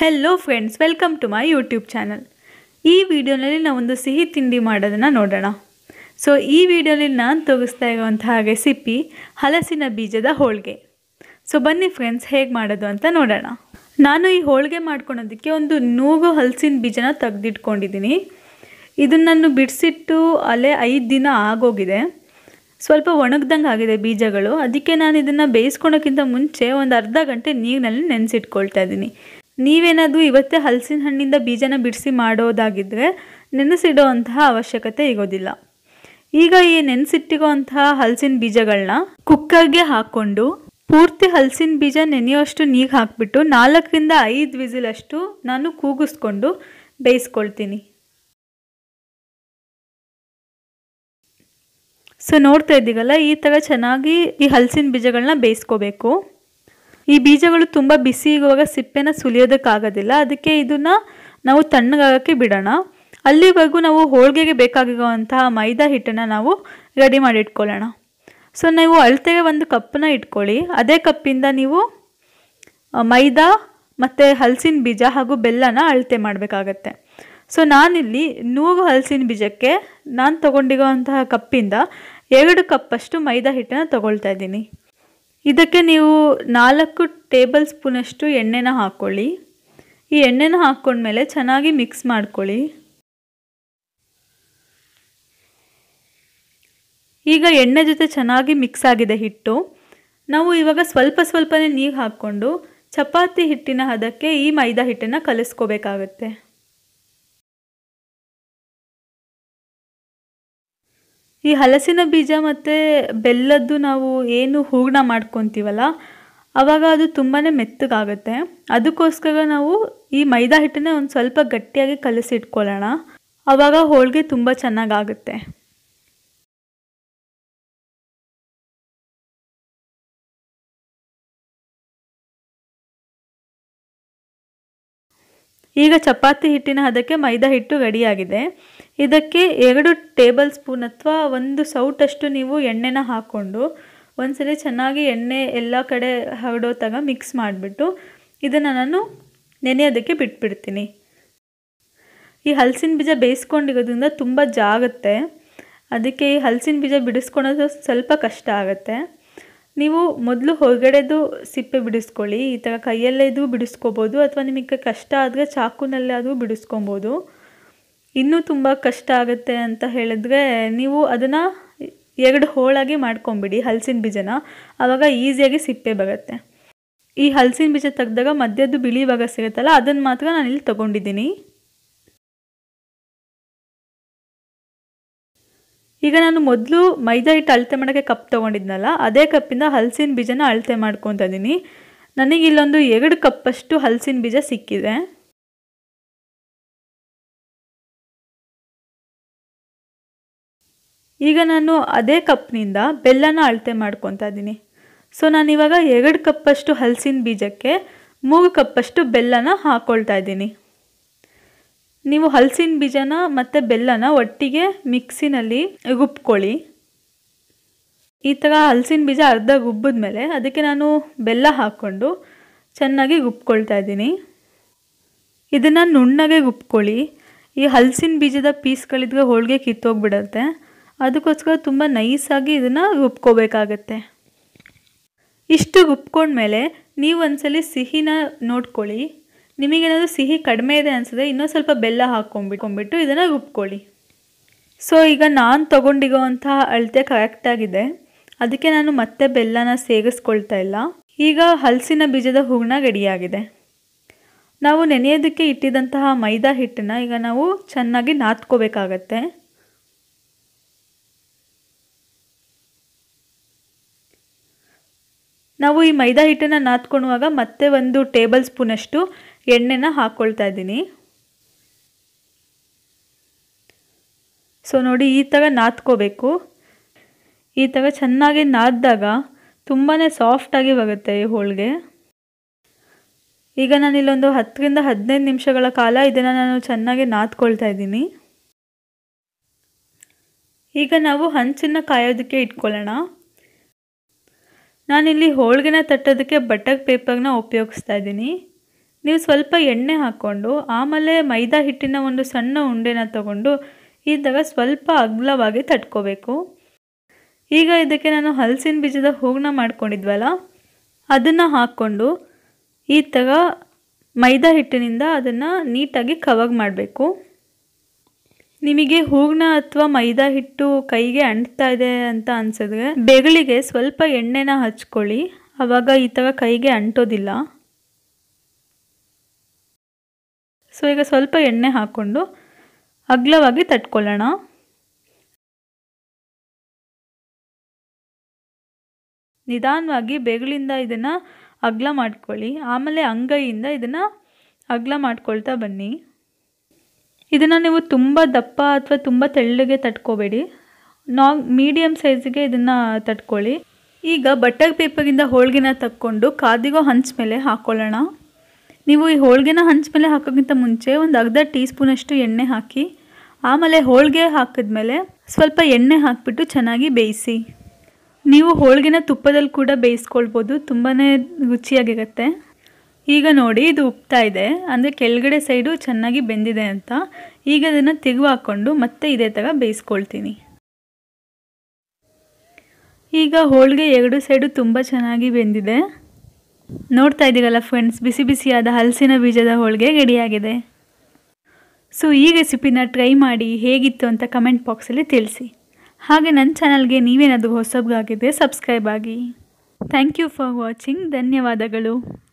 hello friends welcome to my YouTube channel ಈ ವಿಡಿಯೋನಲ್ಲಿ ನಾವೊಂದು ಸಿಹಿ ತಿಂಡಿ ಮಾಡೋದನ್ನು ನೋಡೋಣ ಸೊ ಈ ವಿಡಿಯೋನಲ್ಲಿ ನಾನು ತೋರಿಸ್ತಾ ಇರುವಂತಹ ರೆಸಿಪಿ ಹಲಸಿನ ಬೀಜದ ಹೋಳಿಗೆ ಸೊ ಬನ್ನಿ ಫ್ರೆಂಡ್ಸ್ ಹೇಗೆ ಮಾಡೋದು ಅಂತ ನೋಡೋಣ ನಾನು ಈ ಹೋಳಿಗೆ ಮಾಡ್ಕೊಳೋದಕ್ಕೆ ಒಂದು ನೂರು ಹಲಸಿನ ಬೀಜನ ತೆಗೆದಿಟ್ಕೊಂಡಿದ್ದೀನಿ ಇದನ್ನು ನಾನು ಬಿಡಿಸಿಟ್ಟು ಅಲ್ಲೇ ಐದು ದಿನ ಆಗೋಗಿದೆ ಸ್ವಲ್ಪ ಒಣಗ್ದಂಗೆ ಆಗಿದೆ ಬೀಜಗಳು ಅದಕ್ಕೆ ನಾನು ಇದನ್ನು ಬೇಯಿಸ್ಕೊಳೋಕ್ಕಿಂತ ಮುಂಚೆ ಒಂದು ಅರ್ಧ ಗಂಟೆ ನೀರಿನಲ್ಲಿ ನೆನೆಸಿಟ್ಕೊಳ್ತಾ ಇದ್ದೀನಿ ನೀವೇನಾದರೂ ಇವತ್ತೇ ಹಲಸಿನ ಹಣ್ಣಿಂದ ಬೀಜನ ಬಿಡಿಸಿ ಮಾಡೋದಾಗಿದ್ದರೆ ನೆನೆಸಿಡೋ ಅಂತಹ ಅವಶ್ಯಕತೆ ಇರೋದಿಲ್ಲ ಈಗ ಈ ನೆನೆಸಿಟ್ಟಿರುವಂತಹ ಹಲಸಿನ ಬೀಜಗಳನ್ನ ಕುಕ್ಕರ್ಗೆ ಹಾಕ್ಕೊಂಡು ಪೂರ್ತಿ ಹಲಸಿನ ಬೀಜ ನೆನೆಯೋಷ್ಟು ನೀರು ಹಾಕಿಬಿಟ್ಟು ನಾಲ್ಕರಿಂದ ಐದು ವಿಸಿಲಷ್ಟು ನಾನು ಕೂಗಿಸ್ಕೊಂಡು ಬೇಯಿಸ್ಕೊಳ್ತೀನಿ ಸೊ ನೋಡ್ತಾ ಇದ್ದೀಗಲ್ಲ ಈ ಥರ ಚೆನ್ನಾಗಿ ಈ ಹಲಸಿನ ಬೀಜಗಳನ್ನ ಬೇಯಿಸ್ಕೋಬೇಕು ಈ ಬೀಜಗಳು ತುಂಬ ಬಿಸಿ ಇರುವಾಗ ಸಿಪ್ಪೆನ ಸುಲಿಯೋದಕ್ಕಾಗೋದಿಲ್ಲ ಅದಕ್ಕೆ ಇದನ್ನು ನಾವು ತಣ್ಣಗಾಗೋಕ್ಕೆ ಬಿಡೋಣ ಅಲ್ಲಿವರೆಗೂ ನಾವು ಹೋಳಿಗೆಗೆ ಬೇಕಾಗಿರುವಂತಹ ಮೈದಾ ಹಿಟ್ಟನ್ನು ನಾವು ರೆಡಿ ಮಾಡಿ ಇಟ್ಕೊಳ್ಳೋಣ ಸೊ ನೀವು ಅಳತೆಗೆ ಒಂದು ಕಪ್ಪನ್ನ ಇಟ್ಕೊಳ್ಳಿ ಅದೇ ಕಪ್ಪಿಂದ ನೀವು ಮೈದಾ ಮತ್ತು ಹಲಸಿನ ಬೀಜ ಹಾಗೂ ಬೆಲ್ಲನ ಅಳತೆ ಮಾಡಬೇಕಾಗತ್ತೆ ಸೊ ನಾನಿಲ್ಲಿ ನೂರು ಹಲಸಿನ ಬೀಜಕ್ಕೆ ನಾನು ತೊಗೊಂಡಿರೋಂತಹ ಕಪ್ಪಿಂದ ಎರಡು ಕಪ್ಪಷ್ಟು ಮೈದಾ ಹಿಟ್ಟನ್ನು ತೊಗೊಳ್ತಾ ಇದ್ದೀನಿ ಇದಕ್ಕೆ ನೀವು ನಾಲ್ಕು ಟೇಬಲ್ ಸ್ಪೂನಷ್ಟು ಎಣ್ಣೆನ ಹಾಕ್ಕೊಳ್ಳಿ ಈ ಎಣ್ಣೆನ ಹಾಕ್ಕೊಂಡ್ಮೇಲೆ ಚೆನ್ನಾಗಿ ಮಿಕ್ಸ್ ಮಾಡ್ಕೊಳ್ಳಿ ಈಗ ಎಣ್ಣೆ ಜೊತೆ ಚೆನ್ನಾಗಿ ಮಿಕ್ಸ್ ಆಗಿದೆ ಹಿಟ್ಟು ನಾವು ಇವಾಗ ಸ್ವಲ್ಪ ಸ್ವಲ್ಪನೇ ನೀರು ಹಾಕ್ಕೊಂಡು ಚಪಾತಿ ಹಿಟ್ಟಿನ ಹದಕ್ಕೆ ಈ ಮೈದಾ ಹಿಟ್ಟನ್ನು ಕಲಿಸ್ಕೋಬೇಕಾಗತ್ತೆ ಈ ಹಲಸಿನ ಬೀಜ ಮತ್ತು ಬೆಲ್ಲದ್ದು ನಾವು ಏನು ಹೂರ್ಣ ಮಾಡ್ಕೊತೀವಲ್ಲ ಆವಾಗ ಅದು ತುಂಬಾ ಮೆತ್ತಗಾಗುತ್ತೆ ಅದಕ್ಕೋಸ್ಕರ ನಾವು ಈ ಮೈದಾ ಹಿಟ್ಟನ್ನೇ ಒಂದು ಸ್ವಲ್ಪ ಗಟ್ಟಿಯಾಗಿ ಕಲಸಿಟ್ಕೊಳ್ಳೋಣ ಆವಾಗ ಹೋಳಿಗೆ ತುಂಬ ಚೆನ್ನಾಗಾಗುತ್ತೆ ಈಗ ಚಪಾತಿ ಹಿಟ್ಟಿನ ಹದಕ್ಕೆ ಮೈದಾ ಹಿಟ್ಟು ರೆಡಿಯಾಗಿದೆ ಇದಕ್ಕೆ ಎರಡು ಟೇಬಲ್ ಸ್ಪೂನ್ ಅಥವಾ ಒಂದು ಸೌಟಷ್ಟು ನೀವು ಎಣ್ಣೆನ ಹಾಕ್ಕೊಂಡು ಒಂದ್ಸಲಿ ಚೆನ್ನಾಗಿ ಎಣ್ಣೆ ಎಲ್ಲ ಕಡೆ ಹರಡೋ ತಗ ಮಿಕ್ಸ್ ಮಾಡಿಬಿಟ್ಟು ಇದನ್ನು ನಾನು ನೆನೆಯೋದಕ್ಕೆ ಬಿಟ್ಬಿಡ್ತೀನಿ ಈ ಹಲಸಿನ ಬೀಜ ಬೇಯಿಸ್ಕೊಂಡಿರೋದ್ರಿಂದ ತುಂಬ ಜಾಗುತ್ತೆ ಅದಕ್ಕೆ ಈ ಹಲಸಿನ ಬೀಜ ಬಿಡಿಸ್ಕೊಳೋದು ಸ್ವಲ್ಪ ಕಷ್ಟ ಆಗುತ್ತೆ ನೀವು ಮೊದಲು ಹೊರಗಡೆದು ಸಿಪ್ಪೆ ಬಿಡಿಸ್ಕೊಳ್ಳಿ ಈ ಥರ ಕೈಯಲ್ಲೇ ಇದು ಬಿಡಿಸ್ಕೋಬೋದು ಅಥವಾ ನಿಮಗೆ ಕಷ್ಟ ಆದರೆ ಚಾಕುನಲ್ಲಾದರೂ ಬಿಡಿಸ್ಕೊಬೋದು ಇನ್ನೂ ತುಂಬ ಕಷ್ಟ ಆಗುತ್ತೆ ಅಂತ ಹೇಳಿದ್ರೆ ನೀವು ಅದನ್ನು ಎರಡು ಹೋಳಾಗಿ ಮಾಡ್ಕೊಂಬಿಡಿ ಹಲಸಿನ ಬೀಜನ ಆವಾಗ ಈಸಿಯಾಗಿ ಸಿಪ್ಪೆ ಬರುತ್ತೆ ಈ ಹಲಸಿನ ಬೀಜ ತೆಗೆದಾಗ ಮಧ್ಯದ್ದು ಬಿಳಿ ಭಾಗ ಸಿಗುತ್ತಲ್ಲ ಅದನ್ನು ಮಾತ್ರ ನಾನು ಇಲ್ಲಿ ತೊಗೊಂಡಿದ್ದೀನಿ ಈಗ ನಾನು ಮೊದಲು ಮೈದಾ ಹಿಟ್ಟು ಅಳತೆ ಮಾಡೋಕ್ಕೆ ಕಪ್ ತೊಗೊಂಡಿದ್ನಲ್ಲ ಅದೇ ಕಪ್ಪಿಂದ ಹಲಸಿನ ಬೀಜನ ಅಳತೆ ಮಾಡ್ಕೊತಾ ಇದ್ದೀನಿ ನನಗೆ ಇಲ್ಲೊಂದು ಎರಡು ಕಪ್ಪಷ್ಟು ಹಲಸಿನ ಬೀಜ ಸಿಕ್ಕಿದೆ ಈಗ ನಾನು ಅದೇ ಕಪ್ನಿಂದ ಬೆಲ್ಲನ ಅಳತೆ ಮಾಡ್ಕೊತಾ ಇದ್ದೀನಿ ಸೊ ನಾನಿವಾಗ ಎರಡು ಕಪ್ಪಷ್ಟು ಹಲಸಿನ ಬೀಜಕ್ಕೆ ಮೂರು ಕಪ್ಪಷ್ಟು ಬೆಲ್ಲನ ಹಾಕ್ಕೊಳ್ತಾ ಇದ್ದೀನಿ ನೀವು ಹಲಸಿನ ಬೀಜನ ಮತ್ತು ಬೆಲ್ಲನ ಒಟ್ಟಿಗೆ ಮಿಕ್ಸಿನಲ್ಲಿ ರುಬ್ಕೊಳ್ಳಿ ಈ ಥರ ಹಲಸಿನ ಬೀಜ ಅರ್ಧ ರುಬ್ಬಿದ ಮೇಲೆ ಅದಕ್ಕೆ ನಾನು ಬೆಲ್ಲ ಹಾಕ್ಕೊಂಡು ಚೆನ್ನಾಗಿ ರುಬ್ಕೊಳ್ತಾ ಇದ್ದೀನಿ ಇದನ್ನು ನುಣ್ಣಗೆ ರುಬ್ಕೊಳ್ಳಿ ಈ ಹಲಸಿನ ಬೀಜದ ಪೀಸ್ಗಳಿದ್ರೆ ಹೋಳಿಗೆ ಕಿತ್ತೋಗ್ಬಿಡತ್ತೆ ಅದಕ್ಕೋಸ್ಕರ ತುಂಬ ನೈಸಾಗಿ ಇದನ್ನು ರುಬ್ಕೋಬೇಕಾಗತ್ತೆ ಇಷ್ಟು ರುಬ್ಕೊಂಡ್ಮೇಲೆ ನೀವು ಒಂದ್ಸಲಿ ಸಿಹಿನ ನೋಡ್ಕೊಳ್ಳಿ ನಿಮಗೇನಾದರೂ ಸಿಹಿ ಕಡಿಮೆ ಇದೆ ಅನಿಸಿದ್ರೆ ಇನ್ನೂ ಸ್ವಲ್ಪ ಬೆಲ್ಲ ಹಾಕ್ಕೊಂಬಿಟ್ಕೊಂಡ್ಬಿಟ್ಟು ಇದನ್ನು ರುಬ್ಕೊಳ್ಳಿ ಸೊ ಈಗ ನಾನು ತೊಗೊಂಡಿರೋವಂತಹ ಅಳತೆ ಕರೆಕ್ಟಾಗಿದೆ ಅದಕ್ಕೆ ನಾನು ಮತ್ತೆ ಬೆಲ್ಲನ ಸೇರಿಸ್ಕೊಳ್ತಾ ಇಲ್ಲ ಈಗ ಹಲಸಿನ ಬೀಜದ ಹೂರ್ಣ ರೆಡಿಯಾಗಿದೆ ನಾವು ನೆನೆಯೋದಕ್ಕೆ ಇಟ್ಟಿದ್ದಂತಹ ಮೈದಾ ಹಿಟ್ಟನ್ನು ಈಗ ನಾವು ಚೆನ್ನಾಗಿ ನಾದ್ಕೋಬೇಕಾಗತ್ತೆ ನಾವು ಈ ಮೈದಾ ಹಿಟ್ಟನ್ನು ನಾದ್ಕೊಳ್ಳುವಾಗ ಮತ್ತೆ ಒಂದು ಟೇಬಲ್ ಸ್ಪೂನಷ್ಟು ಎಣ್ಣೆನ ಹಾಕ್ಕೊಳ್ತಾ ಇದ್ದೀನಿ ಸೊ ನೋಡಿ ಈ ಥರ ನಾದ್ಕೋಬೇಕು ಈ ಥರ ಚೆನ್ನಾಗಿ ನಾದಿದಾಗ ತುಂಬಾ ಸಾಫ್ಟಾಗಿ ಬರುತ್ತೆ ಈ ಹೋಳಿಗೆ ಈಗ ನಾನಿಲ್ಲೊಂದು ಹತ್ತರಿಂದ ಹದಿನೈದು ನಿಮಿಷಗಳ ಕಾಲ ಇದನ್ನು ನಾನು ಚೆನ್ನಾಗಿ ನಾದ್ಕೊಳ್ತಾ ಇದ್ದೀನಿ ಈಗ ನಾವು ಹಂಚನ್ನು ಕಾಯೋದಕ್ಕೆ ಇಟ್ಕೊಳ್ಳೋಣ ನಾನಿಲ್ಲಿ ಹೋಳಿಗೆನ ತಟ್ಟೋದಕ್ಕೆ ಬಟರ್ ಪೇಪರ್ನ ಉಪಯೋಗಿಸ್ತಾ ಇದ್ದೀನಿ ನೀವು ಸ್ವಲ್ಪ ಎಣ್ಣೆ ಹಾಕ್ಕೊಂಡು ಆಮೇಲೆ ಮೈದಾ ಹಿಟ್ಟಿನ ಒಂದು ಸಣ್ಣ ಉಂಡೆನ ತಗೊಂಡು ಇದ್ದಾಗ ಸ್ವಲ್ಪ ಅಗಲವಾಗಿ ತಟ್ಕೋಬೇಕು ಈಗ ಇದಕ್ಕೆ ನಾನು ಹಲಸಿನ ಬೀಜದ ಹೂಗನ್ನ ಮಾಡ್ಕೊಂಡಿದ್ವಲ್ಲ ಅದನ್ನು ಹಾಕ್ಕೊಂಡು ಈ ಥರ ಮೈದಾ ಹಿಟ್ಟಿನಿಂದ ಅದನ್ನು ನೀಟಾಗಿ ಕವರ್ ಮಾಡಬೇಕು ನಿಮಗೆ ಹೂರ್ಣ ಅಥವಾ ಮೈದಾ ಹಿಟ್ಟು ಕೈಗೆ ಅಂಟ್ತಾ ಇದೆ ಅಂತ ಅನಿಸಿದ್ರೆ ಬೆರಳಿಗೆ ಸ್ವಲ್ಪ ಎಣ್ಣೆನ ಹಚ್ಕೊಳ್ಳಿ ಆವಾಗ ಈ ಥರ ಕೈಗೆ ಅಂಟೋದಿಲ್ಲ ಸೊ ಈಗ ಸ್ವಲ್ಪ ಎಣ್ಣೆ ಹಾಕ್ಕೊಂಡು ಅಗ್ಲವಾಗಿ ತಟ್ಕೊಳ್ಳೋಣ ನಿಧಾನವಾಗಿ ಬೆರಳಿಂದ ಇದನ್ನು ಅಗ್ಲ ಮಾಡ್ಕೊಳ್ಳಿ ಆಮೇಲೆ ಅಂಗೈಯಿಂದ ಇದನ್ನು ಅಗ್ಲ ಮಾಡ್ಕೊಳ್ತಾ ಬನ್ನಿ ಇದನ್ನು ನೀವು ತುಂಬ ದಪ್ಪ ಅಥವಾ ತುಂಬ ತೆಳ್ಳಗೆ ತಟ್ಕೋಬೇಡಿ ನಾ ಮೀಡಿಯಮ್ ಸೈಜಿಗೆ ಇದನ್ನು ತಟ್ಕೊಳ್ಳಿ ಈಗ ಬಟರ್ ಪೇಪರಿಂದ ಹೋಳಿಗೆನ ತಕ್ಕೊಂಡು ಕಾದಿಗೋ ಹಂಚ ಮೇಲೆ ಹಾಕ್ಕೊಳ್ಳೋಣ ನೀವು ಈ ಹೋಳಿಗೆನ ಹಂಚ ಮೇಲೆ ಹಾಕೋಕ್ಕಿಂತ ಮುಂಚೆ ಒಂದು ಅರ್ಧ ಟೀ ಸ್ಪೂನಷ್ಟು ಎಣ್ಣೆ ಹಾಕಿ ಆಮೇಲೆ ಹೋಳಿಗೆ ಹಾಕಿದ್ಮೇಲೆ ಸ್ವಲ್ಪ ಎಣ್ಣೆ ಹಾಕಿಬಿಟ್ಟು ಚೆನ್ನಾಗಿ ಬೇಯಿಸಿ ನೀವು ಹೋಳಿಗೆನ ತುಪ್ಪದಲ್ಲಿ ಕೂಡ ಬೇಯಿಸ್ಕೊಳ್ಬೋದು ತುಂಬಾ ರುಚಿಯಾಗಿರುತ್ತೆ ಈಗ ನೋಡಿ ಇದು ಉಪ್ತಾ ಇದೆ ಅಂದರೆ ಕೆಳಗಡೆ ಸೈಡು ಚೆನ್ನಾಗಿ ಬೆಂದಿದೆ ಅಂತ ಈಗ ಅದನ್ನು ತೆಗೆದು ಹಾಕ್ಕೊಂಡು ಮತ್ತೆ ಇದೇ ಥರ ಬೇಯಿಸ್ಕೊಳ್ತೀನಿ ಈಗ ಹೋಳಿಗೆ ಎರಡು ಸೈಡು ತುಂಬ ಚೆನ್ನಾಗಿ ಬೆಂದಿದೆ ನೋಡ್ತಾ ಇದ್ದೀರಲ್ಲ ಫ್ರೆಂಡ್ಸ್ ಬಿಸಿ ಬಿಸಿಯಾದ ಹಲಸಿನ ಬೀಜದ ಹೋಳಿಗೆ ರೆಡಿಯಾಗಿದೆ ಸೊ ಈ ರೆಸಿಪಿನ ಟ್ರೈ ಮಾಡಿ ಹೇಗಿತ್ತು ಅಂತ ಕಮೆಂಟ್ ಬಾಕ್ಸಲ್ಲಿ ತಿಳಿಸಿ ಹಾಗೆ ನನ್ನ ಚಾನಲ್ಗೆ ನೀವೇನಾದರೂ ಹೊಸಬಾಗಿದ್ದರೆ ಸಬ್ಸ್ಕ್ರೈಬ್ ಆಗಿ ಥ್ಯಾಂಕ್ ಯು ಫಾರ್ ವಾಚಿಂಗ್ ಧನ್ಯವಾದಗಳು